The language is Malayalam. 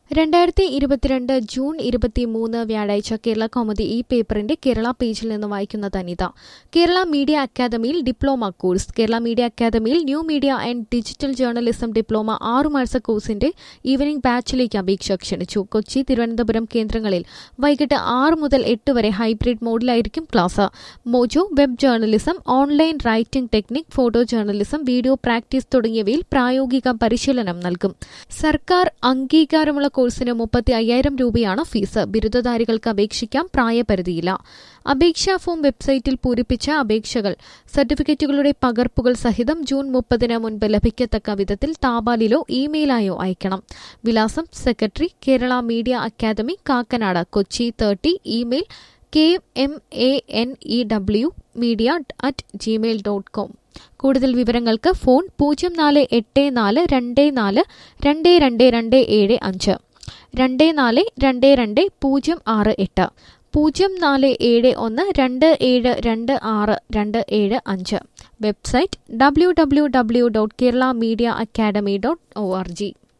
രണ്ടായിരത്തി ഇരുപത്തിരണ്ട് ജൂൺ ഇരുപത്തിമൂന്ന് വ്യാഴാഴ്ച കേരള കൗമുദി ഈ പേപ്പറിന്റെ കേരള പേജിൽ നിന്ന് വായിക്കുന്നത് അനിത കേരള മീഡിയ അക്കാദമിയിൽ ഡിപ്ലോമ കോഴ്സ് കേരള മീഡിയ അക്കാദമിയിൽ new media and digital journalism diploma ആറു മാസ കോഴ്സിന്റെ ഈവനിംഗ് ബാച്ചിലേക്ക് അപേക്ഷ ക്ഷണിച്ചു കൊച്ചി തിരുവനന്തപുരം കേന്ദ്രങ്ങളിൽ വൈകിട്ട് ആറ് മുതൽ എട്ട് വരെ ഹൈബ്രിഡ് മോഡിലായിരിക്കും class mojo web journalism online writing technique photo journalism video practice തുടങ്ങിയവയിൽ പ്രായോഗിക പരിശീലനം നൽകും സർക്കാർ അംഗീകാരമുള്ള കോഴ്സിന് മുപ്പത്തി അയ്യായിരം രൂപയാണ് ഫീസ് ബിരുദധാരികൾക്ക് അപേക്ഷിക്കാം പ്രായപരിധിയില്ല അപേക്ഷാ ഫോം വെബ്സൈറ്റിൽ പൂരിപ്പിച്ച അപേക്ഷകൾ സർട്ടിഫിക്കറ്റുകളുടെ പകർപ്പുകൾ സഹിതം ജൂൺ മുപ്പതിന് മുൻപ് ലഭിക്കത്തക്ക വിധത്തിൽ താപാലിലോ ഇമെയിലായോ അയക്കണം വിലാസം secretary Kerala Media Academy Kakkanad Kochi thirty email K M A N E W media at Gmail dot com കൂടുതൽ വിവരങ്ങൾക്ക് ഫോൺ പൂജ്യം നാല് എട്ട് നാല് രണ്ട് നാല് രണ്ട് രണ്ട് രണ്ട് ഏഴ് അഞ്ച് രണ്ട് നാല് രണ്ട് രണ്ട് പൂജ്യം ആറ് എട്ട് പൂജ്യം നാല് ഏഴ് ഒന്ന് രണ്ട് ഏഴ് രണ്ട് ആറ് രണ്ട് ഏഴ് അഞ്ച് website W W W dot Kerala Media Academy dot O R G